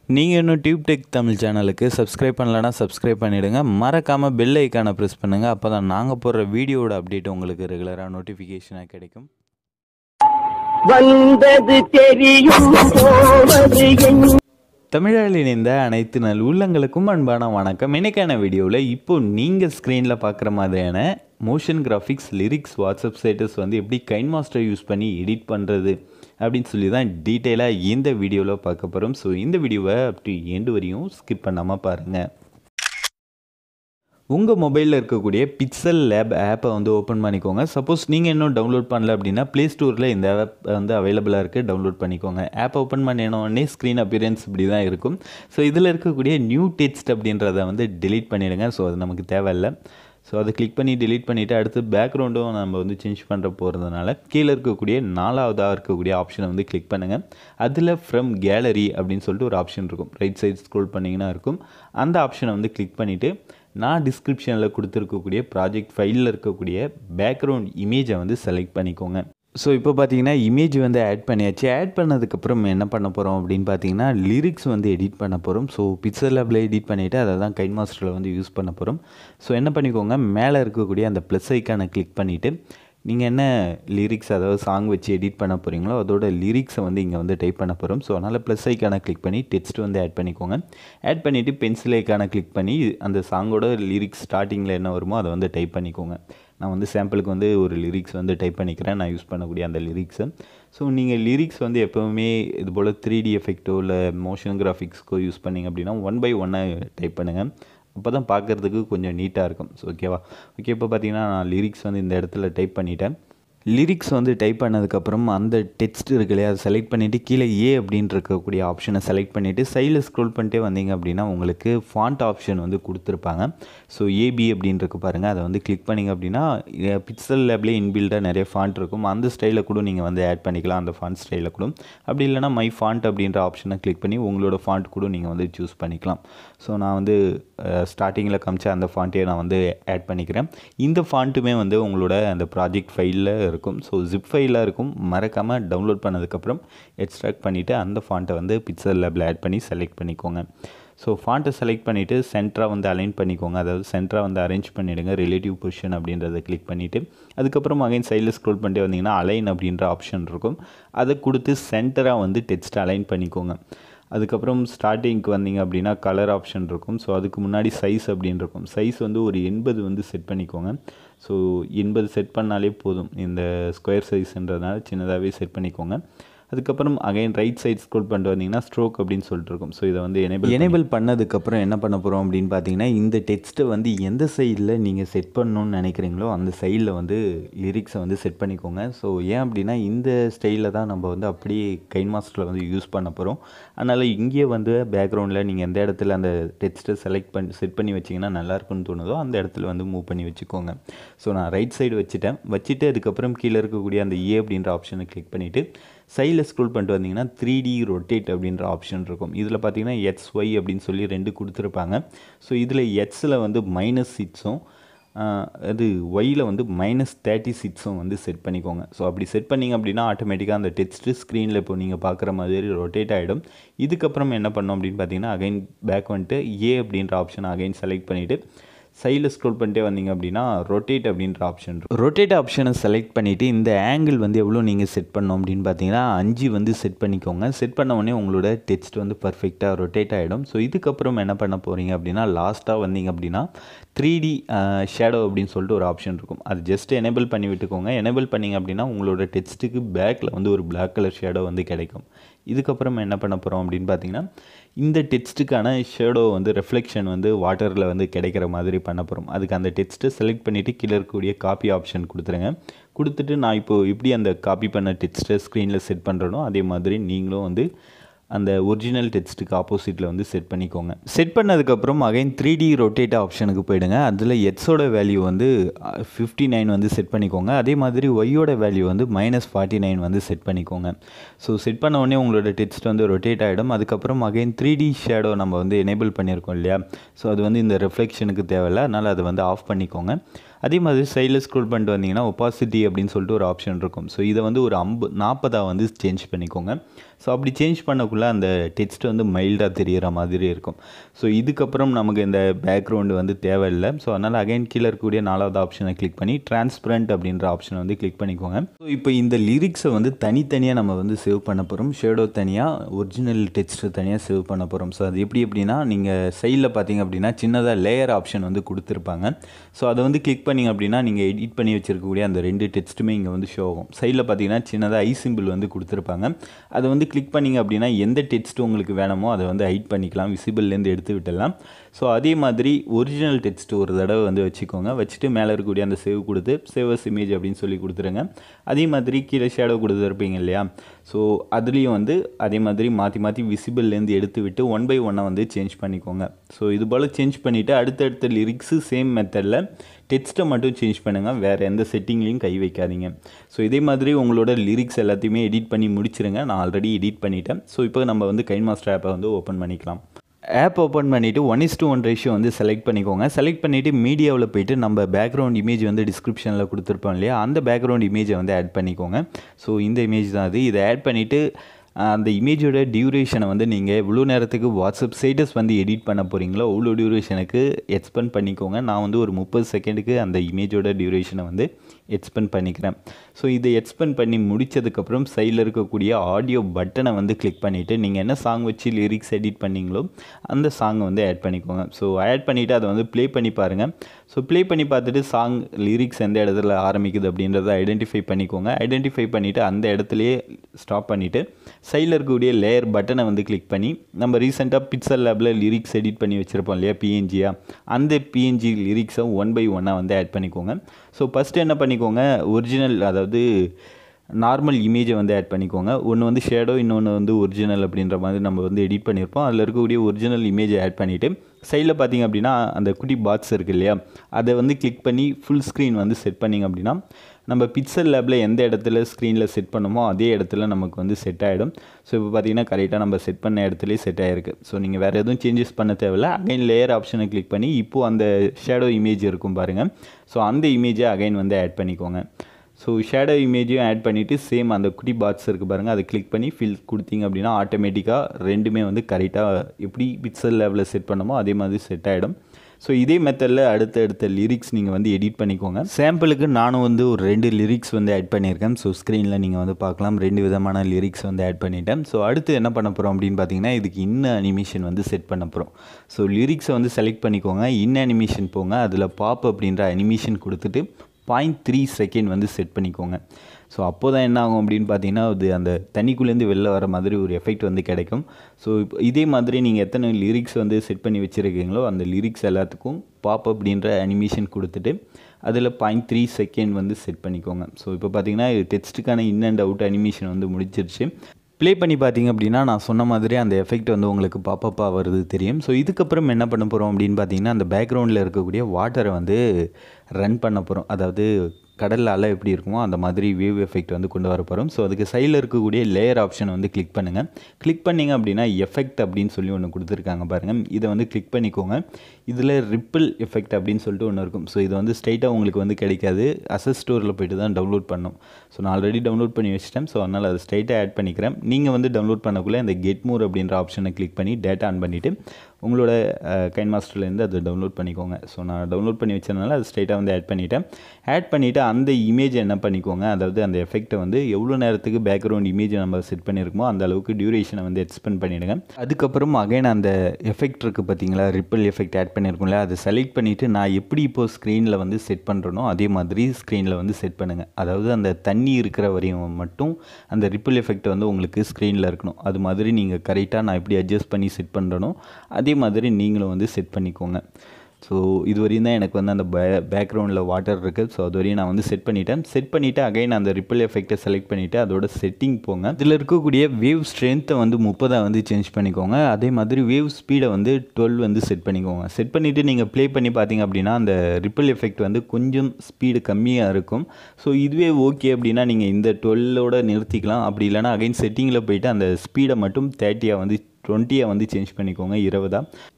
நீங்கள் இன்னும் tube tech Tamil சேனலுக்கு சப்ஸ்கிரைப் பண்ணலன்னா சப்ஸ்கிரைப் பண்ணிவிடுங்க மறக்காமல் பெல் ஐக்கானை ப்ரெஸ் பண்ணுங்கள் அப்போ தான் நாங்கள் போடுற வீடியோவோட அப்டேட் உங்களுக்கு ரெகுலராக நோட்டிஃபிகேஷனாக கிடைக்கும் வந்தது தெரியும் போவது என் தமிழால் இணைந்த அனைத்து நல் உள்ளங்களுக்கும் அன்பான வணக்கம் இன்னைக்கான வீடியோவில் இப்போ நீங்கள் ஸ்க்ரீனில் பார்க்குற மாதிரியான motion graphics lyrics WhatsApp status வந்து எப்படி கைன் மாஸ்டர் யூஸ் பண்ணி எடிட் பண்ணுறது அப்படின்னு சொல்லி தான் டீட்டெயிலாக இந்த வீடியோவில் பார்க்க போகிறோம் ஸோ இந்த வீடியோவை அப்படி எண்டு வரையும் ஸ்கிப் பண்ணாமல் பாருங்கள் உங்கள் மொபைலில் இருக்கக்கூடிய பிக்சல் லேப் ஆப்பை வந்து ஓப்பன் பண்ணிக்கோங்க சப்போஸ் நீங்கள் இன்னும் டவுன்லோட் பண்ணல அப்படின்னா ப்ளே ஸ்டோரில் இந்த ஆப் வந்து அவைலபிளாக இருக்குது டவுன்லோட் பண்ணிக்கோங்க ஆப் ஓப்பன் பண்ணின உடனே ஸ்க்ரீன் அப்பியரன்ஸ் இப்படி தான் இருக்கும் ஸோ இதில் இருக்கக்கூடிய நியூ டெக்ஸ்ட் அப்படின்றத வந்து delete பண்ணிடுங்க ஸோ அது நமக்கு தேவையில்லை ஸோ அதை கிளிக் பண்ணி delete பண்ணிவிட்டு அடுத்து பேக்ரவுண்டும் நம்ம வந்து சேஞ்ச் பண்ணுற போகிறதுனால கீழே இருக்கக்கூடிய நாலாவதாக இருக்கக்கூடிய ஆப்ஷனை வந்து கிளிக் பண்ணுங்கள் அதில் ஃப்ரம் கேலரி அப்படின்னு சொல்லிட்டு ஒரு ஆப்ஷன் இருக்கும் ரைட் சைட் ஸ்க்ரோல் பண்ணிங்கன்னா இருக்கும் அந்த ஆப்ஷனை வந்து கிளிக் பண்ணிவிட்டு நான் டிஸ்கிரிப்ஷனில் கொடுத்துருக்கக்கூடிய ப்ராஜெக்ட் ஃபைலில் இருக்கக்கூடிய பேக்ரவுண்ட் இமேஜை வந்து செலக்ட் பண்ணிக்கோங்க ஸோ இப்போ பார்த்தீங்கன்னா இமேஜ் வந்து ஆட் பண்ணியாச்சு ஆட் பண்ணதுக்கப்புறம் என்ன பண்ண போகிறோம் அப்படின்னு பார்த்தீங்கன்னா லிரிக்ஸ் வந்து எடிட் பண்ண போகிறோம் ஸோ பிக்சர் லேபில் எடிட் பண்ணிவிட்டு அதை தான் கைன் மாஸ்டரில் வந்து யூஸ் பண்ண போகிறோம் ஸோ என்ன பண்ணிக்கோங்க மேலே இருக்கக்கூடிய அந்த ப்ளஸ் ஐக்கானை கிளிக் பண்ணிவிட்டு நீங்கள் என்ன லிரிக்ஸ் அதாவது சாங் வச்சு எடிட் பண்ண போகிறீங்களோ அதோட லிரிக்ஸை வந்து இங்கே வந்து டைப் பண்ண போகிறோம் ஸோ அதனால் ப்ளஸ் ஐக்கானை கிளிக் பண்ணி டெக்ஸ்ட் வந்து ஆட் பண்ணிக்கோங்க ஆட் பண்ணிவிட்டு பென்சில் ஐக்கானை கிளிக் பண்ணி அந்த சாங்கோட லிரிக்ஸ் ஸ்டார்டிங்கில் என்ன வருமோ அதை வந்து டைப் பண்ணிக்கோங்க நான் வந்து சாம்பிளுக்கு வந்து ஒரு லிரிக்ஸ் வந்து டைப் பண்ணிக்கிறேன் நான் யூஸ் பண்ணக்கூடிய அந்த லிரிக்ஸை ஸோ நீங்கள் லிரிக்ஸ் வந்து எப்போவுமே இது போல் த்ரீ டி எஃபெக்ட்டோ இல்லை மோஷன் கிராஃபிக்ஸ்க்கோ யூஸ் பண்ணிங்க அப்படின்னா ஒன் பை ஒன்னாக டைப் பண்ணுங்கள் அப்போ தான் பார்க்குறதுக்கு கொஞ்சம் நீட்டாக இருக்கும் ஸோ ஓகேவா ஓகே இப்போ பார்த்தீங்கன்னா நான் லிரிக்ஸ் வந்து இந்த இடத்துல டைப் பண்ணிட்டேன் லிரிக்ஸ் வந்து டைப் பண்ணதுக்கப்புறம் அந்த டெக்ஸ்ட் இருக்கு இல்லையா அதை செலக்ட் பண்ணிவிட்டு கீழே ஏ அப்படின்னு இருக்கக்கூடிய ஆப்ஷனை செலக்ட் பண்ணிவிட்டு சைடில் ஸ்க்ரோல் பண்ணிட்டே வந்தீங்க அப்படின்னா உங்களுக்கு ஃபாண்ட் ஆப்ஷன் வந்து கொடுத்துருப்பாங்க ஸோ ஏபி அப்படின்னு இருக்கு பாருங்கள் அதை வந்து கிளிக் பண்ணிங்க அப்படின்னா பிக்சல் லேப்லேயே இன்பில்டாக நிறைய ஃபாண்ட் இருக்கும் அந்த ஸ்டைலில் கூட நீங்கள் வந்து ஆட் பண்ணிக்கலாம் அந்த ஃபாண்ட் ஸ்டைலில் கூட அப்படி இல்லைனா மை ஃபாண்ட் அப்படின்ற ஆப்ஷனை கிளிக் பண்ணி உங்களோட ஃபாண்ட் கூட நீங்கள் வந்து சூஸ் பண்ணிக்கலாம் ஸோ நான் வந்து ஸ்டார்டிங்கில் காமிச்ச அந்த ஃபாண்ட்டையே நான் வந்து ஆட் பண்ணிக்கிறேன் இந்த ஃபாண்ட்டுமே வந்து உங்களோட அந்த ப்ராஜெக்ட் ஃபைலில் இருக்கும் ஸோ ஜிப் ஃபைலாக இருக்கும் மறக்காமல் டவுன்லோட் பண்ணதுக்கப்புறம் எக்ஸ்ட்ராக்ட் பண்ணிவிட்டு அந்த ஃபாண்ட்டை வந்து பிக்சர் லேபில் ஆட் பண்ணி செலக்ட் பண்ணிக்கோங்க ஸோ ஃபாண்ட்டை செலக்ட் பண்ணிவிட்டு சென்டராக வந்து அலைன் பண்ணிக்கோங்க அதாவது சென்டராக வந்து அரேஞ்ச் பண்ணிவிடுங்க ரிலேட்டிவ் பொசிஷன் அப்படின்றத கிளிக் பண்ணிவிட்டு அதுக்கப்புறம் அகைன் சைடில் ஸ்க்ரோல் பண்ணிட்டு வந்தீங்கன்னா அலைன் அப்படின்ற ஆப்ஷன் இருக்கும் அதை கொடுத்து சென்டராக வந்து டெக்ஸ்ட் அலைன் பண்ணிக்கோங்க அதுக்கப்புறம் ஸ்டார்டிங்க்கு வந்தீங்க அப்படின்னா கலர் ஆப்ஷன் இருக்கும் ஸோ அதுக்கு முன்னாடி சைஸ் அப்படின்னு இருக்கும் சைஸ் வந்து ஒரு எண்பது வந்து செட் பண்ணிக்கோங்க ஸோ எண்பது செட் பண்ணாலே போதும் இந்த ஸ்கொயர் சைஸ்ன்றதுனால சின்னதாகவே செட் பண்ணிக்கோங்க அதுக்கப்புறம் அகைன் ரைட் சைட் ஸ்க்ரோல் பண்ணிட்டு வந்தீங்கன்னா ஸ்ட்ரோக் அப்படின்னு சொல்லிட்டு இருக்கும் ஸோ இதை வந்து எனேபிள் எனேபிள் பண்ணதுக்கப்புறம் என்ன பண்ண போகிறோம் அப்படின்னு பார்த்தீங்கன்னா இந்த டெக்ஸ்ட்டை வந்து எந்த சைடில் நீங்கள் செட் பண்ணணும்னு நினைக்கிறீங்களோ அந்த சைடில் வந்து லிரிக்ஸை வந்து செட் பண்ணிக்கோங்க ஸோ ஏன் அப்படின்னா இந்த ஸ்டைலில் தான் நம்ம வந்து அப்படியே கைன் மாஸ்டரில் வந்து யூஸ் பண்ண போகிறோம் அதனால் இங்கேயே வந்து பேக்ரவுண்டில் நீங்கள் எந்த இடத்துல அந்த டெக்ஸ்ட்டை செலக்ட் பண்ணி செட் பண்ணி வச்சிங்கன்னா நல்லாயிருக்குன்னு தோணுதோ அந்த இடத்துல வந்து மூவ் பண்ணி வச்சுக்கோங்க ஸோ நான் ரைட் சைடு வச்சுட்டேன் வச்சுட்டு அதுக்கப்புறம் கீழே இருக்கக்கூடிய அந்த ஏ அப்படின்ற ஆப்ஷனை கிளிக் பண்ணிவிட்டு சைடில் ஸ்க்ரோல் பண்ணிட்டு வந்தீங்கன்னா த்ரீ டி ரொட்டேட் அப்படின்ற ஆப்ஷன் இருக்கும் இதில் பார்த்தீங்கன்னா எக்ஸ் ஒய் அப்படின்னு சொல்லி ரெண்டு கொடுத்துருப்பாங்க ஸோ இதில் எக்ஸில் வந்து மைனஸ் சிக்ஸும் அது ஒயில் வந்து மைனஸ் தேர்ட்டி சிக்ஸும் வந்து செட் பண்ணிக்கோங்க ஸோ அப்படி செட் பண்ணிங்க அப்படின்னா ஆட்டோமேட்டிக்காக அந்த டெக்ஸ்ட்டு ஸ்க்ரீனில் இப்போ நீங்கள் பார்க்குற மாதிரி ரொட்டேட் ஆகிடும் இதுக்கப்புறம் என்ன பண்ணோம் அப்படின்னு பார்த்தீங்கன்னா அகைன் பேக் வந்துட்டு ஏ அப்படின்ற ஆப்ஷன் அகைன் செலக்ட் பண்ணிவிட்டு சைடில் ஸ்க்ரோல் பண்ணிட்டே வந்தீங்க அப்படின்னா ரொட்டேட் அப்படின்ற ஆப்ஷன் ரொட்டேட் ஆப்ஷனை செலக்ட் பண்ணிவிட்டு இந்த ஆங்கிள் வந்து எவ்வளோ நீங்கள் செட் பண்ணோம் அப்படின்னு பார்த்தீங்கன்னா அஞ்சு வந்து செட் பண்ணிக்கோங்க செட் பண்ண உடனே உங்களோட டெக்ஸ்ட் வந்து பர்ஃபெக்டாக ரொட்டேட் ஆகிடும் ஸோ இதுக்கப்புறம் என்ன பண்ண போகிறீங்க அப்படின்னா லாஸ்ட்டாக வந்தீங்க அப்படின்னா த்ரீ டி ஷேடோ அப்படின்னு சொல்லிட்டு ஒரு ஆப்ஷன் இருக்கும் அது ஜஸ்ட் எனேபிள் பண்ணி விட்டுக்கோங்க எனேபிள் பண்ணிங்க அப்படின்னா உங்களோட டெக்ஸ்ட்டுக்கு பேக்கில் வந்து ஒரு பிளாக் கலர் ஷேடோ வந்து கிடைக்கும் இதுக்கப்புறம் என்ன பண்ண போகிறோம் அப்படின்னு பார்த்தீங்கன்னா இந்த டெக்ஸ்ட்டுக்கான ஷேடோ வந்து ரெஃப்ளெக்ஷன் வந்து வாட்டரில் வந்து கிடைக்கிற மாதிரி பண்ண போகிறோம் அதுக்கு அந்த டெக்ஸ்ட்டை செலக்ட் பண்ணிவிட்டு கீழே இருக்கக்கூடிய காப்பி ஆப்ஷன் கொடுத்துருங்க கொடுத்துட்டு நான் இப்போது எப்படி அந்த காப்பி பண்ண டெக்ஸ்ட்டை ஸ்க்ரீனில் செட் பண்ணுறனோ அதே மாதிரி நீங்களும் வந்து அந்த ஒரிஜினல் டெக்ஸ்ட்டுக்கு ஆப்போசிட்டில் வந்து செட் பண்ணிக்கோங்க செட் பண்ணதுக்கப்புறம் அகைன் த்ரீ டி ரொட்டேட் ஆப்ஷனுக்கு போயிடுங்க அதில் எக்ஸோட வேல்யூ வந்து ஃபிஃப்டி நைன் வந்து செட் பண்ணிக்கோங்க அதே மாதிரி ஒய்யோட வேல்யூ வந்து மைனஸ் ஃபார்ட்டி நைன் வந்து செட் பண்ணிக்கோங்க ஸோ செட் பண்ண உடனே உங்களோட டெக்ஸ்ட் வந்து ரொட்டேட் ஆகிடும் அதுக்கப்புறம் அகைன் த்ரீ டி ஷேடோ நம்ம வந்து எனேபிள் பண்ணியிருக்கோம் இல்லையா ஸோ அது வந்து இந்த ரிஃப்ளெக்ஷனுக்கு தேவையில்ல அதனால் அதை வந்து ஆஃப் பண்ணிக்கோங்க அதே மாதிரி சைடில் ஸ்க்ரோல் பண்ணிட்டு வந்தீங்கன்னா ஒப்பாசிட்டி அப்படின்னு சொல்லிட்டு ஒரு ஆப்ஷன் இருக்கும் ஸோ இதை வந்து ஒரு ஐம்பது நாற்பதாக வந்து சேஞ்ச் பண்ணிக்கோங்க ஸோ அப்படி சேஞ்ச் பண்ணக்குள்ளே அந்த டெக்ஸ்ட் வந்து மைல்டாக தெரிகிற மாதிரி இருக்கும் ஸோ இதுக்கப்புறம் நமக்கு இந்த பேக்ரவுண்டு வந்து தேவையில்லை ஸோ அதனால் அகைன் கீழே இருக்கக்கூடிய நாலாவது ஆப்ஷனை கிளிக் பண்ணி டிரான்ஸ்பரண்ட் அப்படின்ற ஆப்ஷனை வந்து கிளிக் பண்ணிக்கோங்க ஸோ இப்போ இந்த லிரிக்ஸை வந்து தனித்தனியாக நம்ம வந்து சேவ் பண்ண போகிறோம் ஷேடோ தனியாக ஒரிஜினல் டெக்ஸ்ட்டு தனியாக சேவ் பண்ண போகிறோம் ஸோ அது எப்படி எப்படின்னா நீங்கள் சைடில் பார்த்தீங்க அப்படின்னா சின்னதாக லேயர் ஆப்ஷன் வந்து கொடுத்துருப்பாங்க ஸோ அதை வந்து கிளிக் பண்ணிங்க அப்படின்னா நீங்கள் எடிட் பண்ணி வச்சிருக்கக்கூடிய அந்த ரெண்டு டெக்ஸ்ட்டுமே இங்கே வந்து ஷோ ஆகும் சைடில் பார்த்தீங்கன்னா சின்னதாக ஐ சிம்பிள் வந்து கொடுத்துருப்பாங்க அதை வந்து கிளிக் பண்ணிங்க அப்படின்னா எந்த டெக்ஸ்ட் உங்களுக்கு வேணுமோ அதை வந்து ஹைட் பண்ணிக்கலாம் விசிபிள்லேருந்து எடுத்து விட்டுடலாம் ஸோ அதே மாதிரி ஒரிஜினல் டெக்ஸ்ட் ஒரு தடவை வந்து வச்சுக்கோங்க வச்சுட்டு மேலே இருக்கக்கூடிய அந்த சேவ் கொடுத்து சேவஸ் இமேஜ் அப்படின்னு சொல்லி கொடுத்துருங்க அதே மாதிரி கீழே ஷேடோ கொடுத்துருப்பீங்க இல்லையா ஸோ அதுலேயும் வந்து அதே மாதிரி மாற்றி மாற்றி விசிபிள்லேருந்து எடுத்து விட்டு ஒன் பை ஒன்னாக வந்து சேஞ்ச் பண்ணிக்கோங்க ஸோ இது போல் சேஞ்ச் பண்ணிவிட்டு அடுத்தடுத்த லிரிக்ஸு சேம் மெத்தடில் டெக்ஸ்ட்டை மட்டும் சேஞ்ச் பண்ணுங்கள் வேறு எந்த செட்டிங்லேயும் கை வைக்காதீங்க ஸோ இதே மாதிரி உங்களோட லிரிக்ஸ் எல்லாத்தையுமே எடிட் பண்ணி முடிச்சிருங்க நான் ஆல்ரெடி எடிட் பண்ணிட்டேன் ஸோ இப்போ நம்ம வந்து கைன் மாஸ்டர் ஆப்பை வந்து ஓப்பன் பண்ணிக்கலாம் ஆப் ஓப்பன் பண்ணிவிட்டு one is to one ratio வந்து செலக்ட் பண்ணிக்கோங்க செலக்ட் பண்ணிவிட்டு மீடியாவில் போயிட்டு நம்ம பேக்ரவுண்ட் இமேஜ் வந்து டிஸ்கிரிப்ஷனில் கொடுத்துருப்போம் இல்லையா அந்த பேக்ரவுண்ட் இமேஜை வந்து ஆட் பண்ணிக்கோங்க ஸோ இந்த இமேஜ் தான் அது இதை ஆட் பண்ணிவிட்டு அந்த இமேஜோட டியூரேஷனை வந்து நீங்கள் எவ்வளோ நேரத்துக்கு வாட்ஸ்அப் ஸ்டேட்டஸ் வந்து எடிட் பண்ண போகிறீங்களோ அவ்வளோ டியூரேஷனுக்கு எக்ஸ்பெண்ட் பண்ணிக்கோங்க நான் வந்து ஒரு முப்பது செகண்டுக்கு அந்த இமேஜோட டியூரேஷனை வந்து எக்ஸ்பெண்ட் பண்ணிக்கிறேன் ஸோ இதை எக்ஸ்பெண்ட் பண்ணி முடித்ததுக்கப்புறம் சைடில் இருக்கக்கூடிய ஆடியோ பட்டனை வந்து கிளிக் பண்ணிவிட்டு நீங்கள் என்ன சாங் வச்சு லிரிக்ஸ் எடிட் பண்ணீங்களோ அந்த சாங்கை வந்து ஆட் பண்ணிக்கோங்க ஸோ ஆட் பண்ணிவிட்டு அதை வந்து ப்ளே பண்ணி பாருங்கள் ஸோ ப்ளே பண்ணி பார்த்துட்டு சாங் லிரிக்ஸ் எந்த இடத்துல ஆரம்பிக்குது அப்படின்றத ஐடென்டிஃபை பண்ணிக்கோங்க ஐடென்டிஃபை பண்ணிவிட்டு அந்த இடத்துலையே ஸ்டாப் பண்ணிவிட்டு சைடில் இருக்கக்கூடிய லேயர் பட்டனை வந்து கிளிக் பண்ணி நம்ம ரீசெண்டாக பிக்சல் லேபில் லிரிக்ஸ் எடிட் பண்ணி வச்சுருப்போம் இல்லையா பிஎன்ஜியா அந்த பிஎன்ஜி லிரிக்ஸை ஒன் பை ஒன்னாக வந்து ஆட் பண்ணிக்கோங்க ஸோ ஃபஸ்ட்டு என்ன பண்ணிக்கோங்க ஒரிஜினல் அதாவது நார்மல் இமேஜை வந்து ஆட் பண்ணிக்கோங்க ஒன்று வந்து ஷேடோ இன்னொன்று வந்து ஒரிஜினல் அப்படின்ற மாதிரி நம்ம வந்து எடிட் பண்ணியிருப்போம் அதில் இருக்கக்கூடிய ஒரிஜினல் இமேஜை ஆட் பண்ணிவிட்டு சைடில் பார்த்தீங்க அப்படின்னா அந்த குட்டி பாக்ஸ் இருக்குது இல்லையா அதை வந்து கிளிக் பண்ணி ஃபுல் ஸ்க்ரீன் வந்து செட் பண்ணிங்க அப்படின்னா நம்ம பிக்சல் லேபில் எந்த இடத்துல ஸ்க்ரீனில் செட் பண்ணுமோ அதே இடத்துல நமக்கு வந்து செட் ஆகிடும் ஸோ இப்போ பார்த்தீங்கன்னா கரெக்டாக நம்ம செட் பண்ண இடத்துலேயே செட் ஆகிருக்கு ஸோ நீங்கள் வேறு எதுவும் சேஞ்சஸ் பண்ண தேவையில்ல அகைன் லேயர் ஆப்ஷனை கிளிக் பண்ணி இப்போது அந்த ஷேடோ இமேஜ் இருக்கும் பாருங்கள் ஸோ அந்த இமேஜை அகைன் வந்து ஆட் பண்ணிக்கோங்க ஸோ ஷேடோ இமேஜையும் ஆட் பண்ணிவிட்டு சேம் அந்த குட்டி பாக்ஸ் இருக்குது பாருங்கள் அதை கிளிக் பண்ணி ஃபில் கொடுத்தீங்க அப்படின்னா ஆட்டோமேட்டிக்காக ரெண்டுமே வந்து கரெக்டாக எப்படி பிக்சல் லெவலில் செட் பண்ணமோ அதே மாதிரி செட் ஆகிடும் ஸோ இதே மெத்தடில் அடுத்த அடுத்த லிரிக்ஸ் நீங்கள் வந்து எடிட் பண்ணிக்கோங்க சாம்பிளுக்கு நானும் வந்து ஒரு ரெண்டு லிரிக்ஸ் வந்து ஆட் பண்ணியிருக்கேன் ஸோ ஸ்க்ரீனில் நீங்கள் வந்து பார்க்கலாம் ரெண்டு விதமான லிரிக்ஸ் வந்து ஆட் பண்ணிட்டேன் ஸோ அடுத்து என்ன பண்ண போகிறோம் அப்படின்னு பார்த்தீங்கன்னா இதுக்கு இன்ன அனிமேஷன் வந்து செட் பண்ண போகிறோம் ஸோ லிரிக்ஸை வந்து செலக்ட் பண்ணிக்கோங்க இன்ன அனிமேஷன் போங்க அதில் பாப் அப்படின்ற அனிமேஷன் கொடுத்துட்டு பாயிண்ட் த்ரீ செகண்ட் வந்து செட் பண்ணிக்கோங்க ஸோ அப்போ தான் என்ன ஆகும் அப்படின்னு பார்த்தீங்கன்னா அது அந்த தண்ணிக்குள்ளேருந்து வெளில வர மாதிரி ஒரு எஃபெக்ட் வந்து கிடைக்கும் ஸோ இப்போ இதே மாதிரி நீங்கள் எத்தனை லிரிக்ஸ் வந்து செட் பண்ணி வச்சுருக்கீங்களோ அந்த லிரிக்ஸ் எல்லாத்துக்கும் பாப் அப்படின்ற அனிமேஷன் கொடுத்துட்டு அதில் பாயிண்ட் த்ரீ செகண்ட் வந்து செட் பண்ணிக்கோங்க ஸோ இப்போ பார்த்தீங்கன்னா டெக்ஸ்ட்டுக்கான இன் அண்ட் அவுட் அனிமேஷன் வந்து முடிச்சிருச்சு ப்ளே பண்ணி பார்த்தீங்க அப்படின்னா நான் சொன்ன மாதிரி அந்த எஃபெக்ட் வந்து உங்களுக்கு பாப்பப்பாக வருது தெரியும் ஸோ இதுக்கப்புறம் என்ன பண்ண போகிறோம் அப்படின்னு பார்த்தீங்கன்னா அந்த பேக்ரவுண்டில் இருக்கக்கூடிய வாட்டரை வந்து ரன் பண்ண போகிறோம் அதாவது கடல் அலை எப்படி இருக்குமோ அந்த மாதிரி வேவ் எஃபெக்ட் வந்து கொண்டு வர போகிறோம் ஸோ அதுக்கு சைடில் இருக்கக்கூடிய லேயர் ஆப்ஷனை வந்து கிளிக் பண்ணுங்கள் கிளிக் பண்ணிங்க அப்படின்னா எஃபெக்ட் அப்படின்னு சொல்லி ஒன்று கொடுத்துருக்காங்க பாருங்கள் இதை வந்து கிளிக் பண்ணிக்கோங்க இதில் ரிப்பிள் எஃபெக்ட் அப்படின்னு சொல்லிட்டு ஒன்று இருக்கும் ஸோ இது வந்து ஸ்ட்ரைட்டாக உங்களுக்கு வந்து கிடைக்காது அசஸ் ஸ்டோரில் போயிட்டு தான் டவுன்லோட் பண்ணும் ஸோ நான் ஆல்ரெடி டவுன்லோட் பண்ணி வச்சிட்டேன் ஸோ அதனால் அதை ஸ்ட்ரைட்டாக ஆட் பண்ணிக்கிறேன் நீங்கள் வந்து டவுன்லோட் பண்ணக்குள்ளே இந்த கெட் மூர் அப்படின்ற ஆப்ஷனை கிளிக் பண்ணி டேட்டா ஆன் பண்ணிவிட்டு உங்களோட கைன் மாஸ்டர்லேருந்து அதை டவுன்லோட் பண்ணிக்கோங்க ஸோ நான் டவுன்லோட் பண்ணி வச்சதுனால அது ஸ்ட்ரைட்டாக வந்து ஆட் பண்ணிவிட்டேன் ஆட் பண்ணிவிட்டு அந்த இமேஜை என்ன பண்ணிக்கோங்க அதாவது அந்த எஃபெக்ட்டை வந்து எவ்வளோ நேரத்துக்கு பேக்ரவுண்ட் இமேஜை நம்ம செட் பண்ணியிருக்கோமோ அந்த அளவுக்கு டியூரேஷனை வந்து எக்ஸ்பெண்ட் பண்ணிவிடுங்க அதுக்கப்புறம் அகைன் அந்த எஃபெக்ட் இருக்குது பார்த்தீங்களா ரிப்பிள் எஃபெக்ட் ஆட் பண்ணியிருக்கோம்ல அதை செலக்ட் பண்ணிவிட்டு நான் எப்படி இப்போ ஸ்க்ரீனில் வந்து செட் பண்ணுறனோ அதே மாதிரி ஸ்க்ரீனில் வந்து செட் பண்ணுங்கள் அதாவது அந்த தண்ணி இருக்கிற வரையும் மட்டும் அந்த ரிப்பிள் எஃபெக்ட் வந்து உங்களுக்கு ஸ்க்ரீனில் இருக்கணும் அது மாதிரி நீங்கள் கரெக்டாக நான் எப்படி அட்ஜஸ்ட் பண்ணி செட் பண்ணுறனோ அதே மாதிரி நீங்களும் வந்து செட் பண்ணிக்கோங்க ஸோ இது வரையும் தான் எனக்கு வந்து அந்த பே பேக்ரவுண்டில் வாட்டர் இருக்குது ஸோ அது வரையும் நான் வந்து செட் பண்ணிட்டேன் செட் பண்ணிவிட்டு அகைன் அந்த ரிப்பிள் எஃபெக்ட்டை செலக்ட் பண்ணிவிட்டு அதோட செட்டிங் போங்க இதில் இருக்கக்கூடிய வேவ் ஸ்ட்ரென்த்தை வந்து முப்பதாக வந்து சேஞ்ச் பண்ணிக்கோங்க அதே மாதிரி வேவ் ஸ்பீடை வந்து டுவெல் வந்து செட் பண்ணிக்கோங்க செட் பண்ணிவிட்டு நீங்கள் ப்ளே பண்ணி பார்த்தீங்க அப்படின்னா அந்த ரிப்பிள் எஃபெக்ட் வந்து கொஞ்சம் ஸ்பீடு கம்மியாக இருக்கும் ஸோ இதுவே ஓகே அப்படின்னா நீங்கள் இந்த டுவெல்லோட நிறுத்திக்கலாம் அப்படி இல்லைனா அகைன் செட்டிங்கில் போயிட்டு அந்த ஸ்பீடை மட்டும் தேர்ட்டியாக வந்து டுவெண்ட்டியை வந்து சேஞ்ச் பண்ணிக்கோங்க இருபதா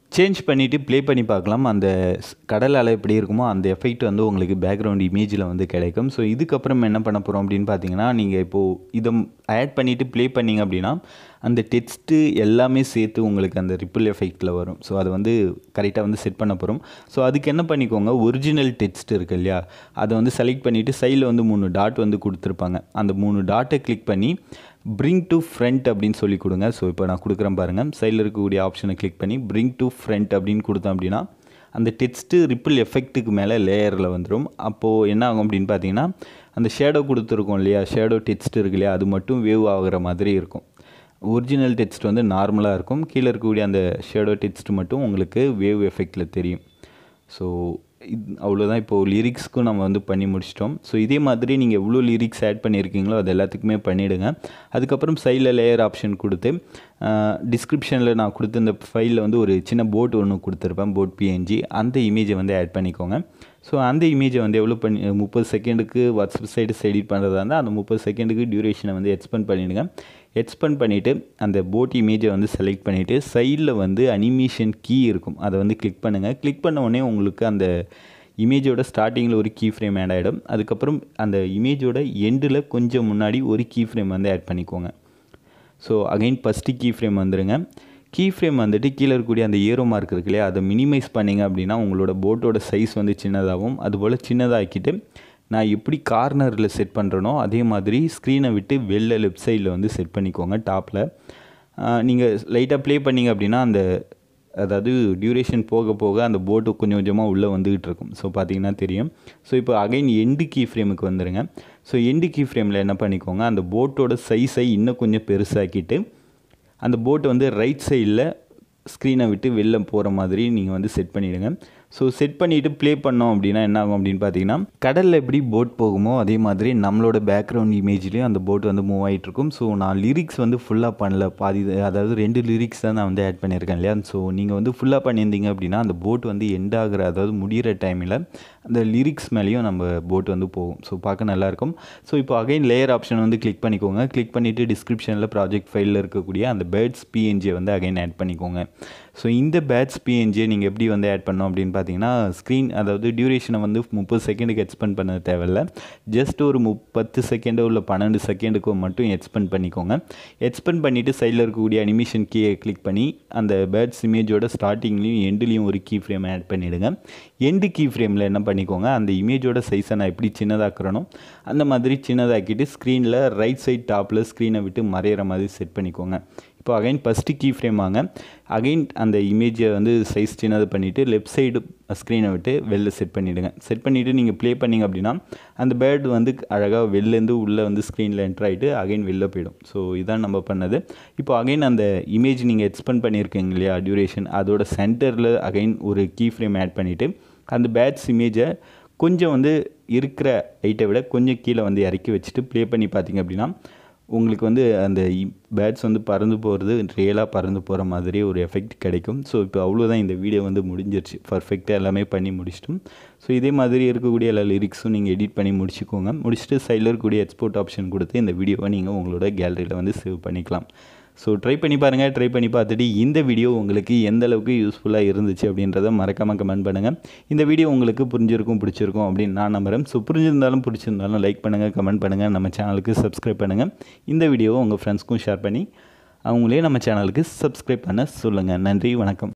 சேஞ்ச் பண்ணிவிட்டு ப்ளே பண்ணி பார்க்கலாம் அந்த ஸ்- கடல் அலை எப்படி இருக்குமோ அந்த எஃபெக்ட் வந்து உங்களுக்கு பேக்ரவுண்ட் இமேஜில் வந்து கிடைக்கும் ஸோ இதுக்கப்புறம் என்ன பண்ண போகிறோம் அப்படின்னு பார்த்தீங்கன்னா நீங்கள் இப்போது இதை ஆட் பண்ணிவிட்டு ப்ளே பண்ணீங்க அப்படின்னா அந்த டெக்ஸ்ட்டு எல்லாமே சேர்த்து உங்களுக்கு அந்த ரிப்பிள் எஃபெக்ட்டில் வரும் ஸோ அதை வந்து கரெக்டாக வந்து செட் பண்ண போகிறோம் ஸோ அதுக்கு என்ன பண்ணிக்கோங்க ஒரிஜினல் டெக்ஸ்ட் இருக்கு இல்லையா அதை வந்து செலக்ட் பண்ணிவிட்டு சைடில் வந்து மூணு டாட் வந்து கொடுத்துருப்பாங்க அந்த மூணு டாட்டை கிளிக் பண்ணி bring டு ஃப்ரண்ட் அப்படின்னு சொல்லி கொடுங்க ஸோ இப்போ நான் கொடுக்குறேன் பாருங்கள் சைடில் இருக்கக்கூடிய ஆப்ஷனை கிளிக் பண்ணி bring டு ஃப்ரண்ட் அப்படின்னு கொடுத்தோம் அப்படின்னா அந்த டெக்ஸ்ட்டு ரிப்பிள் எஃபெக்ட்டுக்கு மேலே லேயரில் வந்துடும் அப்போது என்ன ஆகும் அப்படின்னு பார்த்தீங்கன்னா அந்த ஷேடோ கொடுத்துருக்கோம் இல்லையா ஷேடோ டெக்ஸ்ட் இருக்கு இல்லையா அது மட்டும் வேவ் ஆகுற மாதிரி இருக்கும் ஒரிஜினல் டெக்ஸ்ட் வந்து நார்மலாக இருக்கும் கீழே இருக்கக்கூடிய அந்த ஷேடோ டெக்ஸ்ட் மட்டும் உங்களுக்கு வேவ் எஃபெக்டில் தெரியும் ஸோ இது அவ்வளோதான் இப்போது லிரிக்ஸ்க்கும் நம்ம வந்து பண்ணி முடிச்சிட்டோம் ஸோ இதே மாதிரி நீங்கள் எவ்வளோ லிரிக்ஸ் ஆட் பண்ணியிருக்கீங்களோ அது எல்லாத்துக்குமே பண்ணிவிடுங்க அதுக்கப்புறம் சைடில் லேயர் ஆப்ஷன் கொடுத்து டிஸ்கிரிப்ஷனில் நான் கொடுத்த இந்த ஃபைலில் வந்து ஒரு சின்ன போட் ஒன்று கொடுத்துருப்பேன் போட் பிஎன்ஜி அந்த இமேஜை வந்து ஆட் பண்ணிக்கோங்க ஸோ அந்த இமேஜை வந்து எவ்வளோ பண்ணி முப்பது செகண்டுக்கு வாட்ஸ்அப் சைடு எடிட் பண்ணுறதா இருந்தால் அந்த முப்பது செகண்டுக்கு டியூரேஷனை வந்து எக்ஸ்பெண்ட் பண்ணிவிடுங்க எக்ஸ்பெண்ட் பண்ணிவிட்டு அந்த போட் இமேஜை வந்து செலக்ட் பண்ணிவிட்டு சைடில் வந்து அனிமேஷன் கீ இருக்கும் அதை வந்து கிளிக் பண்ணுங்கள் கிளிக் பண்ண உடனே உங்களுக்கு அந்த இமேஜோட ஸ்டார்டிங்கில் ஒரு கீ ஃப்ரேம் ஆட் ஆகிடும் அதுக்கப்புறம் அந்த இமேஜோட எண்டில் கொஞ்சம் முன்னாடி ஒரு கீ ஃப்ரேம் வந்து ஆட் பண்ணிக்கோங்க so again first key frame வந்துடுங்க கீ ஃப்ரேம் வந்துட்டு கீழே இருக்கக்கூடிய அந்த ஏரோ மார்க் இருக்கு இல்லையா அதை மினிமைஸ் பண்ணிங்க அப்படின்னா உங்களோட போட்டோட சைஸ் வந்து சின்னதாகும் அதுபோல் சின்னதாக்கிட்டு நான் எப்படி கார்னரில் செட் பண்ணுறனோ அதே மாதிரி ஸ்க்ரீனை விட்டு வெளில லெஃப்ட் சைடில் வந்து செட் பண்ணிக்கோங்க டாப்பில் நீங்கள் லைட்டாக ப்ளே பண்ணீங்க அப்படின்னா அந்த அதாவது டியூரேஷன் போக போக அந்த போட்டு கொஞ்சம் கொஞ்சமாக உள்ளே வந்துக்கிட்டு இருக்கும் ஸோ பார்த்தீங்கன்னா தெரியும் ஸோ இப்போ அகைன் எண்டு கீ ஃப்ரேமுக்கு வந்துடுங்க ஸோ எண்டு கீ ஃப்ரேமில் என்ன பண்ணிக்கோங்க அந்த போட்டோட சைஸை இன்னும் கொஞ்சம் பெருசாக்கிட்டு அந்த போட்டை வந்து ரைட் சைடில் ஸ்க்ரீனை விட்டு வெளில போகிற மாதிரி நீங்கள் வந்து செட் பண்ணிவிடுங்க ஸோ செட் பண்ணிவிட்டு ப்ளே பண்ணோம் அப்படின்னா என்ன ஆகும் அப்படின்னு பார்த்தீங்கன்னா கடலில் எப்படி போட் போகுமோ அதே மாதிரி நம்மளோட பேக்ரவுண்ட் இமேஜ்லேயும் அந்த போட் வந்து மூவ் ஆகிட்டு இருக்கும் ஸோ நான் லிரிக்ஸ் வந்து ஃபுல்லாக பண்ணல பாதி அதாவது ரெண்டு லிரிக்ஸ் தான் நான் வந்து ஆட் பண்ணியிருக்கேன் இல்லையா ஸோ நீங்கள் வந்து ஃபுல்லாக பண்ணியிருந்தீங்க அப்படின்னா அந்த போட் வந்து எண்ட் ஆகிற அதாவது முடிகிற டைமில் அந்த லிரிக்ஸ் மேலேயும் நம்ம போட் வந்து போகும் ஸோ பார்க்க நல்லாயிருக்கும் ஸோ இப்போ அகைன் லேயர் ஆப்ஷன் வந்து கிளிக் பண்ணிக்கோங்க கிளிக் பண்ணிவிட்டு டிஸ்கிரிப்ஷனில் ப்ராஜெக்ட் ஃபைலில் இருக்கக்கூடிய அந்த பேர்ட்ஸ் பிஎன்ஜியை வந்து அகைன் ஆட் பண்ணிக்கோங்க ஸோ இந்த பேட்ச் பிஎன்ஜியை நீங்கள் எப்படி வந்து ஆட் பண்ணோம் அப்படின்னு பார்த்தீங்கன்னா ஸ்க்ரீன் அதாவது டியூரேஷனை வந்து முப்பது செகண்டுக்கு எக்ஸ்பெண்ட் பண்ண தேவையில்ல ஜஸ்ட் ஒரு முப்பத்து செகண்டோ இல்லை பன்னெண்டு செகண்டுக்கோ மட்டும் எக்ஸ்பெண்ட் பண்ணிக்கோங்க எக்ஸ்பெண்ட் பண்ணிவிட்டு சைடில் இருக்கக்கூடிய அனிமேஷன் கீயை கிளிக் பண்ணி அந்த பேட்ஸ் இமேஜோட ஸ்டார்டிங்லேயும் எண்டுலேயும் ஒரு கீ ஃப்ரேம் ஆட் பண்ணிவிடுங்க எண்டு கீ ஃப்ரேமில் என்ன பண்ணிக்கோங்க அந்த இமேஜோட சைஸை நான் எப்படி சின்னதாக்குறனோ அந்த மாதிரி சின்னதாக்கிட்டு ஸ்க்ரீனில் ரைட் சைட் டாப்பில் ஸ்க்ரீனை விட்டு மறையிற மாதிரி செட் பண்ணிக்கோங்க இப்போ அகைன் ஃபஸ்ட்டு கீ ஃப்ரேம் வாங்க அகைன் அந்த இமேஜை வந்து சைஸ் சின்னது பண்ணிவிட்டு லெஃப்ட் சைடு ஸ்க்ரீனை விட்டு வெளில செட் பண்ணிவிடுங்க செட் பண்ணிவிட்டு நீங்கள் ப்ளே பண்ணிங்க அப்படின்னா அந்த பேர்டு வந்து அழகாக வெளிலேருந்து உள்ளே வந்து ஸ்க்ரீனில் என்ட்ரு ஆகிட்டு அகைன் வெளில போயிடும் ஸோ இதான் நம்ம பண்ணது இப்போ அகைன் அந்த இமேஜ் நீங்கள் எக்ஸ்பெண்ட் பண்ணியிருக்கீங்க இல்லையா டியூரேஷன் அதோட சென்டரில் அகைன் ஒரு கீ ஃப்ரேம் ஆட் பண்ணிவிட்டு அந்த பேட்ஸ் இமேஜை கொஞ்சம் வந்து இருக்கிற ஹைட்டை விட கொஞ்சம் கீழே வந்து இறக்கி வச்சுட்டு ப்ளே பண்ணி பார்த்தீங்க அப்படின்னா உங்களுக்கு வந்து அந்த பேட்ஸ் வந்து பறந்து போகிறது ரியலாக பறந்து போகிற மாதிரி ஒரு எஃபெக்ட் கிடைக்கும் ஸோ இப்போ அவ்வளோதான் இந்த வீடியோ வந்து முடிஞ்சிருச்சு பர்ஃபெக்டாக எல்லாமே பண்ணி முடிச்சிட்டோம் ஸோ இதே மாதிரி இருக்கக்கூடிய எல்லா லிரிக்ஸும் நீங்கள் எடிட் பண்ணி முடிச்சுக்கோங்க முடிச்சுட்டு சைடில் இருக்கக்கூடிய எக்ஸ்போர்ட் ஆப்ஷன் கொடுத்து இந்த வீடியோவை நீங்கள் உங்களோட கேலரியில் வந்து சேவ் பண்ணிக்கலாம் ஸோ ட்ரை பண்ணி பாருங்கள் ட்ரை பண்ணி பார்த்துட்டு இந்த வீடியோ உங்களுக்கு எந்த அளவுக்கு யூஸ்ஃபுல்லாக இருந்துச்சு அப்படின்றத மறக்காமல் கமெண்ட் பண்ணுங்கள் இந்த வீடியோ உங்களுக்கு புரிஞ்சிருக்கும் பிடிச்சிருக்கும் அப்படின்னு நான் நம்புகிறேன் ஸோ புரிஞ்சிருந்தாலும் பிடிச்சிருந்தாலும் லைக் பண்ணுங்கள் கமெண்ட் பண்ணுங்கள் நம்ம சேனலுக்கு சப்ஸ்கிரைப் பண்ணுங்கள் இந்த வீடியோவை உங்கள் ஃப்ரெண்ட்ஸ்க்கும் ஷேர் பண்ணி அவங்களே நம்ம சேனலுக்கு சப்ஸ்கிரைப் பண்ண சொல்லுங்கள் நன்றி வணக்கம்